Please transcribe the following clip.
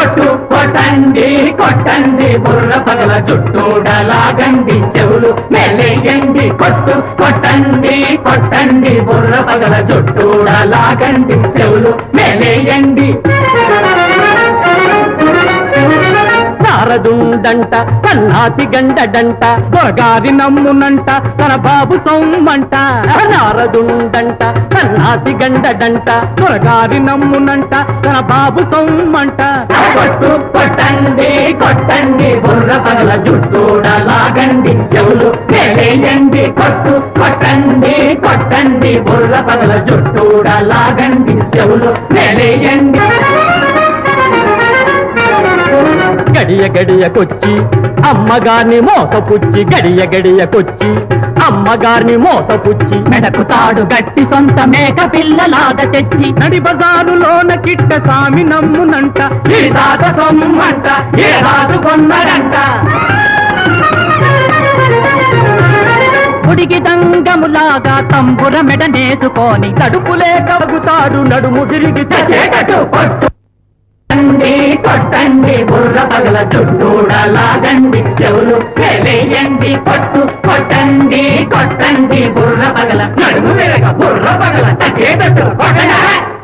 కొట్టు కొట్టండి కొట్టండి బుర్ర పగల చుట్టూడలాగండి చెవులు మెలేయండి కొట్టు కొట్టండి కొట్టండి బుర్ర పగల చుట్టూడలాగండి చెవులు మెలేయండి నారదుండంట సన్నాసి గండడంట దొరగారి నమ్మునంట తన బాబు సొమ్మంట నారదుండంట సన్నాసి గండడంట దొరగారి నమ్మునంట తన బాబు సొమ్మంట కొట్టు కొట్టండి కొట్టండి బుర్ర పగల జుట్టూడలాగండి చెవులు మెలేయండి కొట్టు కొట్టండి కొట్టండి బుర్ర పగల జుట్టూడలాగండి చెవులు మెలేయండి గడియ గడియకొచ్చి అమ్మగారిని మోసపుచ్చి గడియ గడియకొచ్చి అమ్మగారిని మోసపుచ్చి మెడకు తాడు గట్టి సొంత మేక పిల్లలాగా తెచ్చి నడి బజారులోన కిట్ట సామి నమ్మునంట ఈ తాత సొమ్మంట ఏ రాజు కొన్నడంట ఉడికి దంగములాగా తంబుర మెడ నేసుకొని తడుపులే కలుగుతాడు నడుము తిరిగి చేకటు కొట్టు కొట్టండి కొట్టండి బుర్ర పగల చుట్టూడలాగండి చెవులు వేయండి కొట్టు కొట్టండి కొట్టండి బుర్ర పగల నడుము విరగ బుర్ర పగల చేకట్టు కొట్టడా